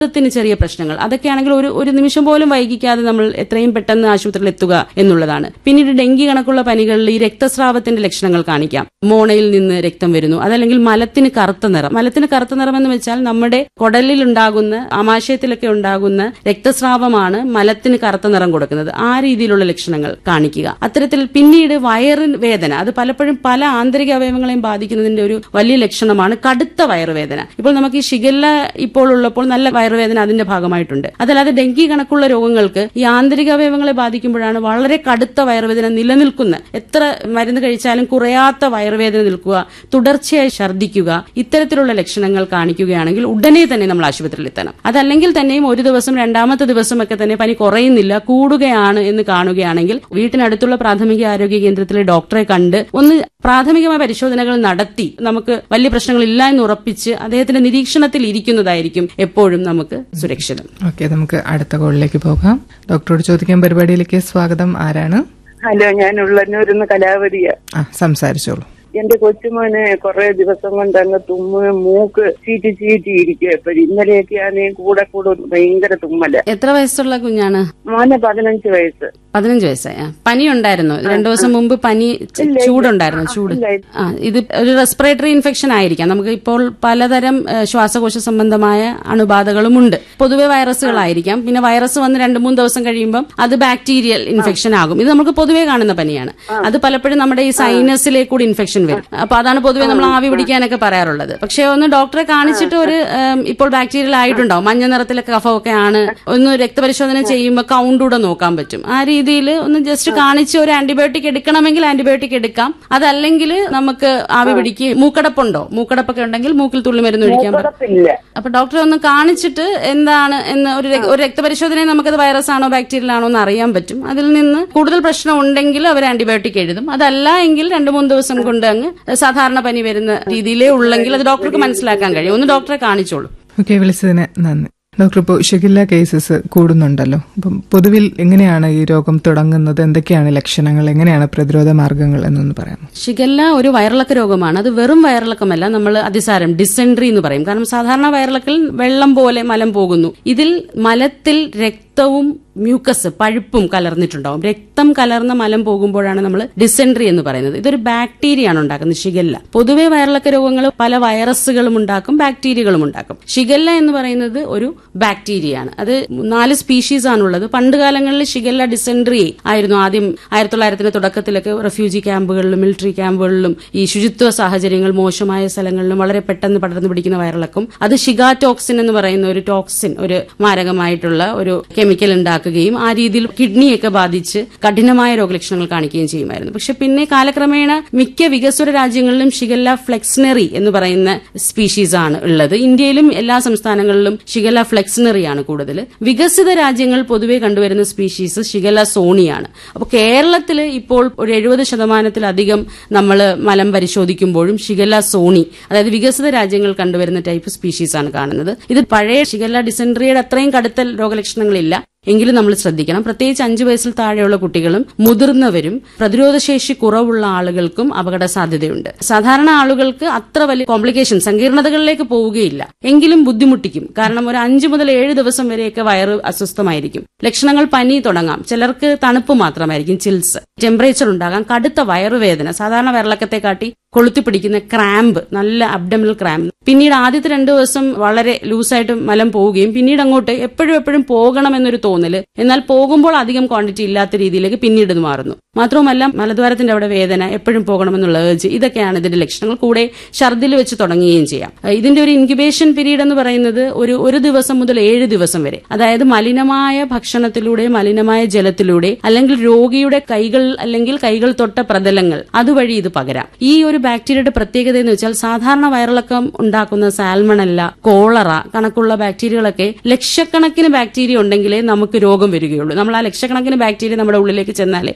ത്തിന് ചെറിയ പ്രശ്നങ്ങൾ അതൊക്കെയാണെങ്കിൽ ഒരു ഒരു നിമിഷം പോലും വൈകിക്കാതെ നമ്മൾ എത്രയും പെട്ടെന്ന് ആശുപത്രിയിൽ എത്തുക എന്നുള്ളതാണ് പിന്നീട് ഡെങ്കി കണക്കുള്ള പനികളിൽ ഈ രക്തസ്രാവത്തിന്റെ ലക്ഷണങ്ങൾ കാണിക്കാം മോണയിൽ നിന്ന് രക്തം വരുന്നു അതല്ലെങ്കിൽ മലത്തിന് കറുത്ത നിറം മലത്തിന് കറുത്ത നിറം എന്ന് വെച്ചാൽ നമ്മുടെ കുടലിൽ ഉണ്ടാകുന്ന ആമാശയത്തിലൊക്കെ ഉണ്ടാകുന്ന രക്തസ്രാവമാണ് മലത്തിന് കറുത്ത നിറം കൊടുക്കുന്നത് ആ രീതിയിലുള്ള ലക്ഷണങ്ങൾ കാണിക്കുക അത്തരത്തിൽ പിന്നീട് വയറിൻ വേദന അത് പലപ്പോഴും പല ആന്തരിക അവയവങ്ങളെയും ബാധിക്കുന്നതിന്റെ ഒരു വലിയ ലക്ഷണമാണ് കടുത്ത വയറുവേദന ഇപ്പോൾ നമുക്ക് ഈ ഷിഗല്ല ഇപ്പോൾ ഉള്ളപ്പോൾ നല്ല വയറുവേദന അതിന്റെ ഭാഗമായിട്ടുണ്ട് അതല്ലാതെ ഡെങ്കി കണക്കുള്ള രോഗങ്ങൾക്ക് ഈ ആന്തരിക അവയവങ്ങളെ ബാധിക്കുമ്പോഴാണ് വളരെ കടുത്ത വയറുവേദന നിലനിൽക്കുന്ന എത്ര മരുന്ന് കഴിച്ചാലും കുറയാത്ത വയറുവേദന നിൽക്കുക തുടർച്ചയായി ഛർദ്ദിക്കുക ഇത്തരത്തിലുള്ള ലക്ഷണങ്ങൾ കാണിക്കുകയാണെങ്കിൽ ഉടനെ തന്നെ നമ്മൾ ആശുപത്രിയിൽ എത്തണം അതല്ലെങ്കിൽ തന്നെയും ഒരു ദിവസം രണ്ടാമത്തെ ദിവസമൊക്കെ തന്നെ പനി കുറയുന്നില്ല കൂടുകയാണ് എന്ന് കാണുകയാണെങ്കിൽ വീട്ടിനടുത്തുള്ള പ്രാഥമിക ആരോഗ്യ കേന്ദ്രത്തിലെ ഡോക്ടറെ കണ്ട് ഒന്ന് പ്രാഥമികമായ പരിശോധനകൾ നടത്തി നമുക്ക് വലിയ പ്രശ്നങ്ങളില്ല എന്ന് ഉറപ്പിച്ച് അദ്ദേഹത്തിന്റെ നിരീക്ഷണത്തിൽ ഇരിക്കുന്നതായിരിക്കും എപ്പോഴും നമുക്ക് സുരക്ഷിതം ഓക്കെ നമുക്ക് അടുത്ത കോളിലേക്ക് പോകാം ഡോക്ടറോട് ചോദിക്കാൻ പരിപാടിയിലേക്ക് സ്വാഗതം ആരാണ് ഹലോ ഞാൻ ഉള്ളന്നൂരിന്ന് കലാവതിയ ആ സംസാരിച്ചോളൂ എന്റെ കൊച്ചുമോന് കുറെ ദിവസം കൊണ്ട് അങ്ങ് തുമ്മ് മൂക്ക് ചീറ്റി ചീറ്റി ഇരിക്കുക എപ്പോഴും ഇന്നലെയൊക്കെ ആണെങ്കിൽ കൂടെ കൂടെ ഭയങ്കര തുമ്മല് എത്ര വയസ്സുള്ള കുഞ്ഞാണ് മോനെ പതിനഞ്ച് വയസ്സ് പതിനഞ്ച് വയസ്സായ പനി ഉണ്ടായിരുന്നു രണ്ടു ദിവസം മുമ്പ് പനി ച- ചൂടുണ്ടായിരുന്നു ചൂട് ഇല്ല. ആ ഇത് ഒരു റെസ്പിറേറ്ററി ഇൻഫെക്ഷൻ ആയിരിക്കാം നമുക്ക് ഇപ്പോൾ പലതരം ഏഹ്, ശ്വാസകോശ സംബന്ധമായ അണുബാധകളും ഉണ്ട് പൊതുവെ വൈറസുകളായിരിക്കാം പിന്നെ വൈറസ് വന്ന് രണ്ട് മൂന്ന് ദിവസം കഴിയുമ്പം അത് ബാക്ടീരിയൽ ഇൻഫെക്ഷൻ ആകും ഇത് നമുക്ക് പൊതുവെ കാണുന്ന പനിയാണ് അത് പലപ്പോഴും നമ്മുടെ ഈ സൈനസിലേക്ക് കൂടി ഇൻഫെക്ഷൻ വരും അപ്പൊ അതാണ് പൊതുവെ നമ്മൾ ആവി പിടിക്കാനൊക്കെ പറയാറുള്ളത് പക്ഷെ ഒന്ന് ഡോക്ടറെ കാണിച്ചിട്ട് ഒരു ഏം, ഇപ്പോൾ ബാക്ടീരിയൽ ആയിട്ടുണ്ടാവും മഞ്ഞ നിറത്തിലൊക്കെ കഫമൊക്കെ ആണ് ഒന്ന് രക്തപരിശോധന ചെയ്യുമ്പോൾ കൗണ്ട് കൂടെ നോക്കാൻ പറ്റും ആ രീതിയിൽ ഒന്ന് ജസ്റ്റ് കാണിച്ച് ഒരു ആന്റിബയോട്ടിക് എടുക്കണമെങ്കിൽ ആന്റിബയോട്ടിക് എടുക്കാം അതല്ലെങ്കിൽ നമുക്ക് ആവി പിടിക്ക് മൂക്കടപ്പുണ്ടോ മൂക്കടപ്പൊക്കെ ഉണ്ടെങ്കിൽ മൂക്കിൽ തുള്ളി മരുന്ന് ഒഴിക്കാൻ പറ്റും കുഴപ്പമില്ല അപ്പൊ ഡോക്ടറെ ഒന്ന് കാണിച്ചിട്ട് എന്താണ് എന്ന് ഒരു രക്- ഒരു രക്തപരിശോധനയിൽ നമുക്കത് വൈറസ് ആണോ ബാക്ടീരിയൽ ആണോ എന്ന് അറിയാൻ പറ്റും അതിൽ നിന്ന് കൂടുതൽ പ്രശ്നം ഉണ്ടെങ്കിൽ അവർ ആന്റിബയോട്ടിക് എഴുതും അതല്ല എങ്കിൽ രണ്ടു മൂന്ന് ദിവസം കൊണ്ട് അങ്ങ് സാധാരണ പനി വരുന്ന രീതിയിലേ ഉള്ളെങ്കിൽ അത് ഡോക്ടർക്ക് മനസ്സിലാക്കാൻ കഴിയും ഒന്ന് ഡോക്ടറെ കാണിച്ചോളൂ ഓക്കെ വിളിച്ചതിന് നന്ദി ഡോക്ടർ ഇപ്പോൾ ഷിഗില്ല കേസസ് കൂടുന്നുണ്ടല്ലോ അപ്പം പൊതുവിൽ എങ്ങനെയാണ് ഈ രോഗം തുടങ്ങുന്നത് എന്തൊക്കെയാണ് ലക്ഷണങ്ങൾ എങ്ങനെയാണ് പ്രതിരോധ മാർഗങ്ങൾ എന്നൊന്ന് പറയാമോ ഷിഗല്ല ഒരു വയറിളക്ക രോഗമാണ് അത് വെറും വയറിളക്കമല്ല നമ്മൾ അതിസാരം ഡിസെൻട്രി എന്ന് പറയും കാരണം സാധാരണ വയറിളക്കിൽ വെള്ളം പോലെ മലം പോകുന്നു ഇതിൽ മലത്തിൽ രക്തവും മ്യൂക്കസ് പഴുപ്പും കലർന്നിട്ടുണ്ടാവും രക്തം കലർന്ന മലം പോകുമ്പോഴാണ് നമ്മൾ ഡിസെൻട്രി എന്ന് പറയുന്നത് ഇതൊരു ബാക്ടീരിയയാണ് ഉണ്ടാക്കുന്നത് ഷിഗല്ല പൊതുവെ വയറിളക്ക രോഗങ്ങൾ പല വൈറസുകളും ഉണ്ടാക്കും ബാക്ടീരിയകളും ഉണ്ടാക്കും ഷിഗല്ല എന്ന് പറയുന്നത് ഒരു ബാക്ടീരിയയാണ് അത് നാല് സ്പീഷീസ് ആണുള്ളത് പണ്ട് കാലങ്ങളിൽ ഷിഗല്ല ഡിസെൻട്രി ആയിരുന്നു ആദ്യം ആയിരത്തി തൊള്ളായിരത്തിന്റെ തുടക്കത്തിലൊക്കെ റെഫ്യൂജി ക്യാമ്പുകളിലും മിലിറ്ററി ക്യാമ്പുകളിലും ഈ ശുചിത്വ സാഹചര്യങ്ങൾ മോശമായ സ്ഥലങ്ങളിലും വളരെ പെട്ടെന്ന് പടർന്നു പിടിക്കുന്ന വയറിളക്കും അത് ഷിഗാടോക്സിൻ എന്ന് പറയുന്ന ഒരു ടോക്സിൻ ഒരു മാരകമായിട്ടുള്ള ഒരു കെമിക്കൽ ഉണ്ടാക്കുകയും ആ രീതിയിൽ കിഡ്നിയൊക്കെ ബാധിച്ച് കഠിനമായ രോഗലക്ഷണങ്ങൾ കാണിക്കുകയും ചെയ്യുമായിരുന്നു പക്ഷെ പിന്നെ കാലക്രമേണ മിക്ക വികസ്വര രാജ്യങ്ങളിലും ഷിഗല്ല ഫ്ലെക്സിനറി എന്ന് പറയുന്ന സ്പീഷീസ് ആണ് ഉള്ളത് ഇന്ത്യയിലും എല്ലാ സംസ്ഥാനങ്ങളിലും ഷിഗല്ല ഫ്ലെക്സിനറി ആണ് കൂടുതൽ വികസിത രാജ്യങ്ങൾ പൊതുവെ കണ്ടുവരുന്ന സ്പീഷീസ് ഷിഗല്ല സോണിയാണ് അപ്പോൾ കേരളത്തിൽ ഇപ്പോൾ ഒരു എഴുപത് ശതമാനത്തിലധികം നമ്മൾ മലം പരിശോധിക്കുമ്പോഴും ഷിഗല്ല സോണി അതായത് വികസിത രാജ്യങ്ങൾ കണ്ടുവരുന്ന ടൈപ്പ് സ്പീഷീസ് ആണ് കാണുന്നത് ഇത് പഴയ ഷിഗല്ല ഡിസെൻട്രിയുടെ അത്രയും കടുത്ത രോഗലക്ഷണങ്ങളില്ല എങ്കിലും നമ്മൾ ശ്രദ്ധിക്കണം പ്രത്യേകിച്ച് അഞ്ചു വയസ്സിൽ താഴെയുള്ള കുട്ടികളും മുതിർന്നവരും പ്രതിരോധശേഷി കുറവുള്ള ആളുകൾക്കും അപകട സാധ്യതയുണ്ട് സാധാരണ ആളുകൾക്ക് അത്ര വലിയ കോംപ്ലിക്കേഷൻ സങ്കീർണതകളിലേക്ക് പോവുകയില്ല എങ്കിലും ബുദ്ധിമുട്ടിക്കും കാരണം ഒരു അഞ്ചു മുതൽ ഏഴ് ദിവസം വരെയൊക്കെ വയറ് അസ്വസ്ഥമായിരിക്കും ലക്ഷണങ്ങൾ പനി തുടങ്ങാം ചിലർക്ക് തണുപ്പ് മാത്രമായിരിക്കും ചിൽസ് ടെമ്പറേച്ചർ ഉണ്ടാകാം കടുത്ത വയറുവേദന സാധാരണ വയറിളക്കത്തെ കാട്ടി കൊളുത്തി പിടിക്കുന്ന ക്രാമ്പ് നല്ല അബ്ഡമിനൽ ക്രാമ്പ് പിന്നീട് ആദ്യത്തെ രണ്ടു ദിവസം വളരെ ലൂസായിട്ട് മലം പോവുകയും പിന്നീട് അങ്ങോട്ട് എപ്പോഴും എപ്പോഴും പോകണം എന്നൊരു തോന്നല് എന്നാൽ പോകുമ്പോൾ അധികം ക്വാണ്ടിറ്റി ഇല്ലാത്ത രീതിയിലേക്ക് പിന്നീട് ഇത് മാറുന്നു മാത്രവുമല്ല മലദ്വാരത്തിന്റെ അവിടെ വേദന എപ്പോഴും പോകണമെന്നുള്ള ഏജ് ഇതൊക്കെയാണ് ഇതിന്റെ ലക്ഷണങ്ങൾ കൂടെ ഛർദിൽ വെച്ച് തുടങ്ങുകയും ചെയ്യാം ഏഹ് ഇതിന്റെ ഒരു ഇൻക്യുബേഷൻ പീരീഡ് എന്ന് പറയുന്നത് ഒരു ഒരു ദിവസം മുതൽ ഏഴ് ദിവസം വരെ അതായത് മലിനമായ ഭക്ഷണത്തിലൂടെ മലിനമായ ജലത്തിലൂടെ അല്ലെങ്കിൽ രോഗിയുടെ കൈകൾ അല്ലെങ്കിൽ കൈകൾ തൊട്ട പ്രതലങ്ങൾ അതുവഴി ഇത് പകരാം ഈ ഒരു ബാക്ടീരിയയുടെ പ്രത്യേകത എന്ന് വെച്ചാൽ സാധാരണ വയറിളക്കം ഉണ്ടാക്കുന്ന സാൽമണല്ല കോളറ കണക്കുള്ള ബാക്ടീരിയകളൊക്കെ ലക്ഷക്കണക്കിന് ബാക്ടീരിയ ഉണ്ടെങ്കിലേ നമുക്ക് രോഗം വരികയുള്ളൂ നമ്മൾ ആ ലക്ഷക്കണക്കിന് ബാക്ടീരിയ നമ്മുടെ ഉള്ളിലേക്ക് ചെന്നാലേ രോഗം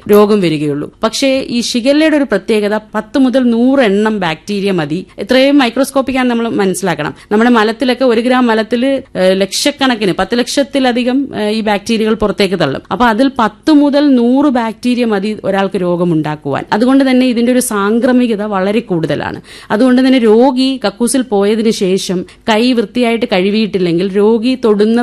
വരികയുള്ളൂ പക്ഷേ ഈ ഷിഗല്ലയുടെ ഒരു പ്രത്യേകത പത്ത് മുതൽ നൂറ് എണ്ണം ബാക്ടീരിയ മതി ഇത്രയും മൈക്രോസ്കോപ്പിക്കാണ് നമ്മൾ മനസ്സിലാക്കണം നമ്മുടെ മലത്തിലൊക്കെ ഒരു ഗ്രാം മലത്തിൽ ലക്ഷക്കണക്കിന് പത്ത് ലക്ഷത്തിലധികം ഏഹ്, ഈ ബാക്ടീരിയകൾ പുറത്തേക്ക് തള്ളും അപ്പൊ അതിൽ പത്ത് മുതൽ നൂറ് ബാക്ടീരിയ മതി ഒരാൾക്ക് രോഗമുണ്ടാക്കുവാൻ അതുകൊണ്ട് തന്നെ ഇതിന്റെ ഒരു സാംക്രമികത വളരെ കൂടുതലാണ് അതുകൊണ്ട് തന്നെ രോഗി കക്കൂസിൽ പോയതിനു ശേഷം കൈ വൃത്തിയായിട്ട് കഴുകിയിട്ടില്ലെങ്കിൽ രോഗി തൊടുന്ന